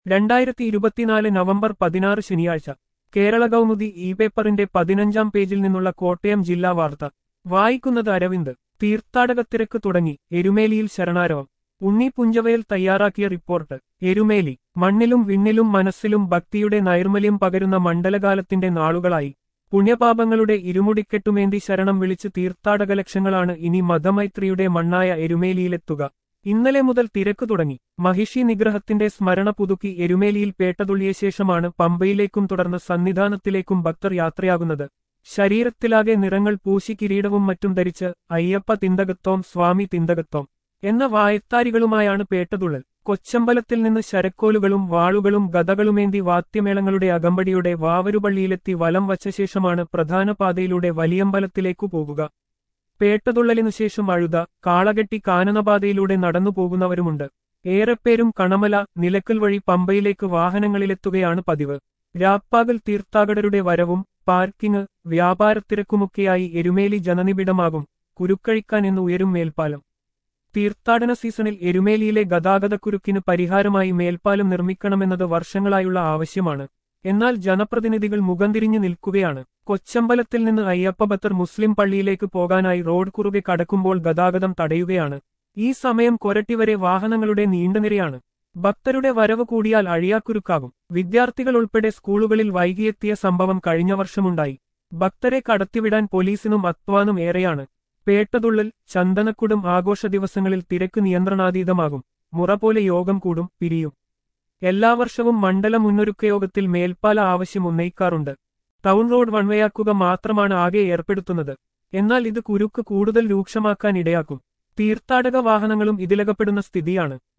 രണ്ടായിരത്തി ഇരുപത്തിനാല് നവംബർ പതിനാറ് ശനിയാഴ്ച കേരള കൗമുദി ഇ പേപ്പറിന്റെ പതിനഞ്ചാം പേജിൽ നിന്നുള്ള കോട്ടയം ജില്ലാ വാർത്ത വായിക്കുന്നത് അരവിന്ദ് തീർത്ഥാടകത്തിരക്ക് തുടങ്ങി എരുമേലിയിൽ ശരണാരവം ഉണ്ണി പുഞ്ചവയൽ തയ്യാറാക്കിയ റിപ്പോർട്ട് എരുമേലി മണ്ണിലും വിണ്ണിലും മനസ്സിലും ഭക്തിയുടെ നൈർമല്യം പകരുന്ന മണ്ഡലകാലത്തിന്റെ നാളുകളായി പുണ്യപാപങ്ങളുടെ ഇരുമുടിക്കെട്ടുമേന്തി ശരണം വിളിച്ച് തീർത്ഥാടക ലക്ഷങ്ങളാണ് ഇനി മതമൈത്രിയുടെ മണ്ണായ എരുമേലിയിലെത്തുക ഇന്നലെ മുതൽ തിരക്ക് തുടങ്ങി മഹിഷി നിഗ്രഹത്തിന്റെ സ്മരണ പുതുക്കി എരുമേലിയിൽ പേട്ടതുള്ളിയ ശേഷമാണ് പമ്പയിലേക്കും തുടർന്ന് സന്നിധാനത്തിലേക്കും ഭക്തർ യാത്രയാകുന്നത് ശരീരത്തിലാകെ നിറങ്ങൾ പൂശി കിരീടവും മറ്റും ധരിച്ച് അയ്യപ്പ തിന്തകത്തോം സ്വാമി തിന്തകത്തോം എന്ന വായത്താരികളുമായാണ് പേട്ടതുള്ളൽ കൊച്ചമ്പലത്തിൽ നിന്ന് ശരക്കോലുകളും വാളുകളും ഗതകളുമേന്തി വാദ്യമേളങ്ങളുടെ അകമ്പടിയുടെ വാവരുപള്ളിയിലെത്തി വലം വച്ച ശേഷമാണ് പ്രധാന പാതയിലൂടെ വലിയമ്പലത്തിലേക്കു പോകുക പേട്ടതുള്ളലിനു ശേഷം അഴുത കാളകെട്ടി കാനനപാതയിലൂടെ നടന്നു പോകുന്നവരുമുണ്ട് ഏറെപ്പേരും കണമല നിലക്കൽ വഴി പമ്പയിലേക്ക് വാഹനങ്ങളിലെത്തുകയാണ് പതിവ് രാപ്പാകൽ തീർത്ഥാടകരുടെ വരവും പാർക്കിംഗ് വ്യാപാരത്തിരക്കുമൊക്കെയായി എരുമേലി ജനനിബിഡമാകും കുരുക്കഴിക്കാൻ എന്ന് ഉയരും മേൽപ്പാലം തീർത്ഥാടന സീസണിൽ എരുമേലിയിലെ ഗതാഗതക്കുരുക്കിന് പരിഹാരമായി മേൽപ്പാലം നിർമ്മിക്കണമെന്നത് വർഷങ്ങളായുള്ള ആവശ്യമാണ് എന്നാൽ ജനപ്രതിനിധികൾ മുഖംതിരിഞ്ഞു നിൽക്കുകയാണ് കൊച്ചമ്പലത്തിൽ നിന്ന് അയ്യപ്പഭക്തർ മുസ്ലിം പള്ളിയിലേക്ക് പോകാനായി റോഡ് കുറുകെ കടക്കുമ്പോൾ ഗതാഗതം തടയുകയാണ് ഈ സമയം കൊരട്ടിവരെ വാഹനങ്ങളുടെ നീണ്ടനിരയാണ് ഭക്തരുടെ വരവ് കൂടിയാൽ അഴിയാക്കുരുക്കാകും വിദ്യാർത്ഥികൾ ഉൾപ്പെടെ സ്കൂളുകളിൽ വൈകിയെത്തിയ സംഭവം കഴിഞ്ഞ വർഷമുണ്ടായി ഭക്തരെ കടത്തിവിടാൻ പോലീസിനും അത്വാനും ഏറെയാണ് പേട്ടതുള്ളൽ ചന്ദനക്കുടം ആഘോഷ ദിവസങ്ങളിൽ തിരക്ക് നിയന്ത്രണാതീതമാകും മുറ പോലെ യോഗം കൂടും പിരിയും എല്ലാ വർഷവും മണ്ഡല മുന്നൊരുക്ക യോഗത്തിൽ മേൽപ്പാല ആവശ്യം ഉന്നയിക്കാറുണ്ട് ടൗൺ റോഡ് വൺവേയാക്കുക മാത്രമാണ് ആകെ ഏർപ്പെടുത്തുന്നത് എന്നാൽ ഇത് കുരുക്ക് കൂടുതൽ രൂക്ഷമാക്കാൻ ഇടയാക്കും തീർത്ഥാടക വാഹനങ്ങളും ഇതിലകപ്പെടുന്ന സ്ഥിതിയാണ്